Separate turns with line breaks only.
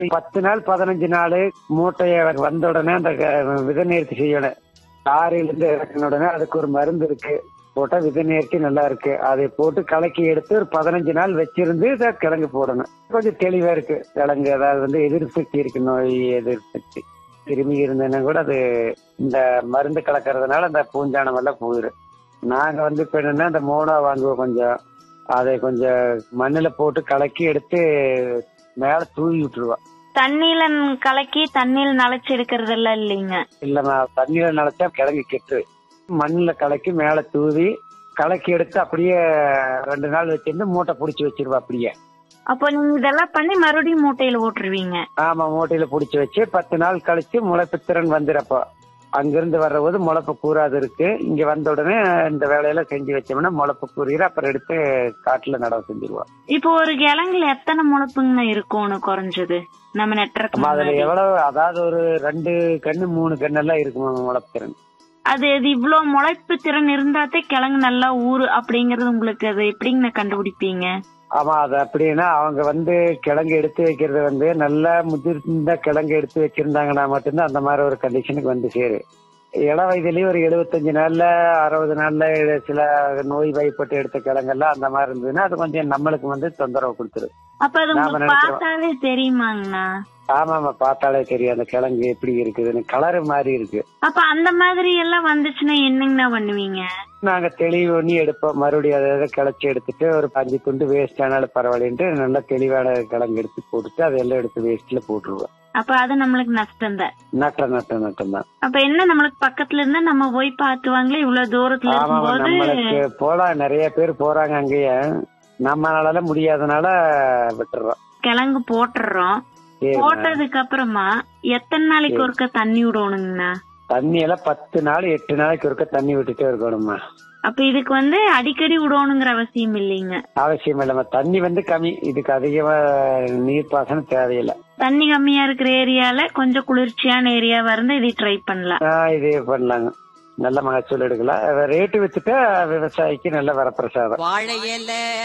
பத்து நாள் பதினஞ்சு நாள் மூட்டைய வந்த உடனே அந்த க- விதை நேர்த்தி செய்யணும் லாரியில இருந்து இறக்கின உடனே அதுக்கு ஒரு மருந்து இருக்கு போட்டா விதை நேர்த்தி நல்லா இருக்கு அதை போட்டு கலக்கி எடுத்து ஒரு பதினஞ்சு நாள் வச்சிருந்து இதை கிழங்கு போடணும் கொஞ்சம் தெளிவா இருக்கு கிழங்கு அதாவது வந்து எதிர்ப்பு சக்தி இருக்கு நோய் எதிர்ப்பு சக்தி கிருமி இருந்ததுன்னா கூட அது இந்த மருந்து கலக்கறதுனால அந்த பூஞ்சானம் எல்லாம் போயிடும் நாங்க வந்து இப்ப என்னன்னா இந்த மோனோ வாங்குவோம் கொஞ்சம் அதை கொஞ்சம் மண்ணுல போட்டு கலக்கி எடுத்து மேல தூவி விட்டுருவோம்
தண்ணியில கலக்கி தண்ணியில நனைச்சு எடுக்கிறது எல்லாம் இல்லைங்க
இல்லம்மா தண்ணியில நினைச்சா கிழங்கு கெட்டு மண்ணுல கலக்கி மேல தூவி கலக்கி எடுத்து அப்படியே ரெண்டு நாள் வச்சிருந்து மூட்டை புடிச்சு வச்சிருவா அப்படியே
அப்போ நீங்க இதெல்லாம் பண்ணி மறுபடியும் மூட்டையில ஓட்டுருவீங்க
ஆமா மூட்டையில புடிச்சு வச்சு பத்து நாள் கழிச்சு முளைப்பு திறன் வந்துடுறப்போ அங்கிருந்து வர்றபோது முளைப்பு கூறாது இருக்கு இங்க வந்த உடனே இந்த வேலையெல்லாம் செஞ்சு வச்சோம்னா முளைப்பு கூறிற அப்புறம் எடுத்து காட்டுல நடவு செஞ்சிருவோம்
இப்போ ஒரு கிழங்குல எத்தனை முளைப்புங்க இருக்கும்னு குறைஞ்சது நம்ம நெட்டுறதுக்கு
ஆமா அதுல
முன்னாடி?
எவ்வளவு அதாவது ஒரு ரெண்டு கண்ணு மூணு கண்ணெல்லாம் இருக்குமா முளைப்பு திறன்
அது இது இவ்வளவு முளைப்பு திறன் இருந்தாத்தே கிழங்கு நல்லா ஊறு அப்படிங்கறது உங்களுக்கு அது எப்படிங்க கண்டுபிடிப்பீங்க
ஆமா அது அப்படின்னா அவங்க வந்து கிழங்கு எடுத்து வைக்கிறது வந்து நல்லா முதிர்ந்த கிழங்கு எடுத்து வச்சிருந்தாங்கன்னா மட்டும்தான் அந்த மாதிரி ஒரு கண்டிஷனுக்கு வந்து சேரு இள வயதுலயும் ஒரு எழுபத்தஞ்சு நாள்ல அறுபது நாள்ல சில நோய் வாய்ப்பட்டு எடுத்த கிழங்கெல்லாம் அந்த மாதிரி இருந்ததுன்னா அது கொஞ்சம் நம்மளுக்கு வந்து தொந்தரவு கொடுத்துரும்
அப்ப அது
நாம
உங்களுக்கு
நினைக்கிறோம்.
பார்த்தாலே தெரியுமாங்கண்ணா
ஆமா ஆமா பார்த்தாலே தெரியும் அந்த கிழங்கு எப்படி இருக்குதுன்னு கலர் மாதிரி இருக்கு
அப்ப அந்த மாதிரி எல்லாம் வந்துச்சுன்னா என்னங்கண்ணா பண்ணுவீங்க
நாங்க தெளிவு பண்ணி எடுப்போம் மறுபடியும் அதை அதை கிளச்சி எடுத்துட்டு ஒரு அஞ்சு துண்டு வேஸ்ட் ஆனாலும் பரவாயில்லன்ட்டு நல்லா தெளிவான கிழங்கு எடுத்து போட்டுட்டு அதெல்லாம் எடுத்து வேஸ்ட்ல போட்டுருவோம்
அப்ப அது நம்மளுக்கு நஷ்டம் தான்
நட்ட நட்ட நட்டம்தான்
அப்ப என்ன நம்மளுக்கு பக்கத்துல இருந்தா நம்ம போய் பாத்துவாங்களே இவ்வளவு தூரத்துல
ஆமா
இருக்கும்போது
நம்மளுக்கு போலாம் நிறைய பேர் போறாங்க அங்கேயே நம்மளால முடியாதனால விட்டுறோம்
கிழங்கு போட்டுறோம்
சரி
போட்டதுக்கு அப்புறமா எத்தனை நாளைக்கு ஒருக்க தண்ணி விடணுங்கண்ணா
தண்ணி எல்லாம் பத்து நாள் எட்டு நாளைக்கு ஒருக்க தண்ணி விட்டுட்டே இருக்கணும்மா
அப்ப இதுக்கு வந்து அடிக்கடி விடணுங்கிற அவசியம் இல்லைங்க
அவசியம் இல்லம்மா தண்ணி வந்து கம்மி இதுக்கு அதிகமா நீர் பாசனம் தேவையில்லை
தண்ணி கம்மியா இருக்கிற ஏரியால கொஞ்சம் குளிர்ச்சியான ஏரியாவா இருந்தா இதை ட்ரை பண்ணலாம்
ஆஹ் இது பண்ணலாங்க நல்ல மகசூல் எடுக்கலாம் ரேட்டு வச்சுட்டா விவசாயிக்கு நல்ல வரப்பிரசாதம்
வாழை இலை